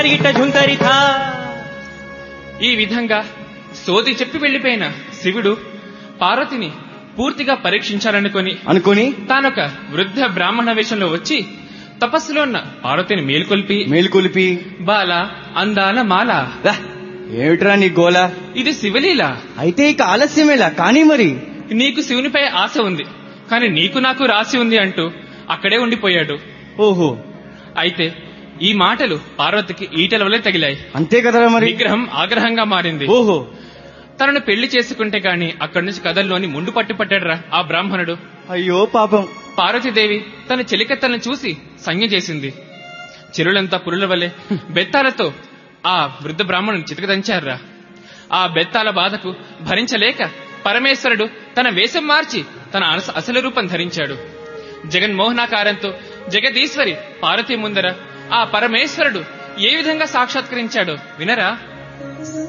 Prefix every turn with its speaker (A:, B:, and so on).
A: ఇట ఝుంకరిథా
B: ఈ విధంగా సోది చెప్పి వెళ్లిపోయిన శివుడు పార్వతిని పూర్తిగా పరీక్షించాలనుకొని
C: అనుకుని
B: తానొక వృద్ధ బ్రాహ్మణ వేషంలో వచ్చి తపస్సులో ఉన్న పార్వతిని మేల్కొల్పి
C: మేలుకొలిపి
B: బాల అందాల మాల
C: రా, ఏమిట్రా నీ గోల
B: ఇది శివలీల
C: అయితే ఇక ఆలస్యమేలా కానీ మరి
B: నీకు శివునిపై ఆశ ఉంది కానీ నీకు నాకు రాసి ఉంది అంటూ అక్కడే ఉండిపోయాడు
C: ఓహో
B: అయితే ఈ మాటలు పార్వతికి ఈటల వలె తగిలాయి
C: అంతే కదరా మరి
B: విగ్రహం ఆగ్రహంగా మారింది
C: ఓహో
B: తనను పెళ్లి చేసుకుంటే గాని అక్కడి నుంచి కథల్లోని ముండు పట్టు పట్టాడురా ఆ బ్రాహ్మణుడు
C: అయ్యో పాపం
B: పార్వతీదేవి తన చెలికత్తలను చూసి సంజ్ఞ చేసింది చెరులంతా పురుల వలె బెత్తాలతో ఆ వృద్ధ బ్రాహ్మణుని చితకదంచారురా ఆ బెత్తాల బాధకు భరించలేక పరమేశ్వరుడు తన వేషం మార్చి తన అస- అసలు రూపం ధరించాడు జగన్మోహనాకారంతో జగదీశ్వరి పార్వతీ ముందర ఆ పరమేశ్వరుడు ఏ విధంగా సాక్షాత్కరించాడో వినరా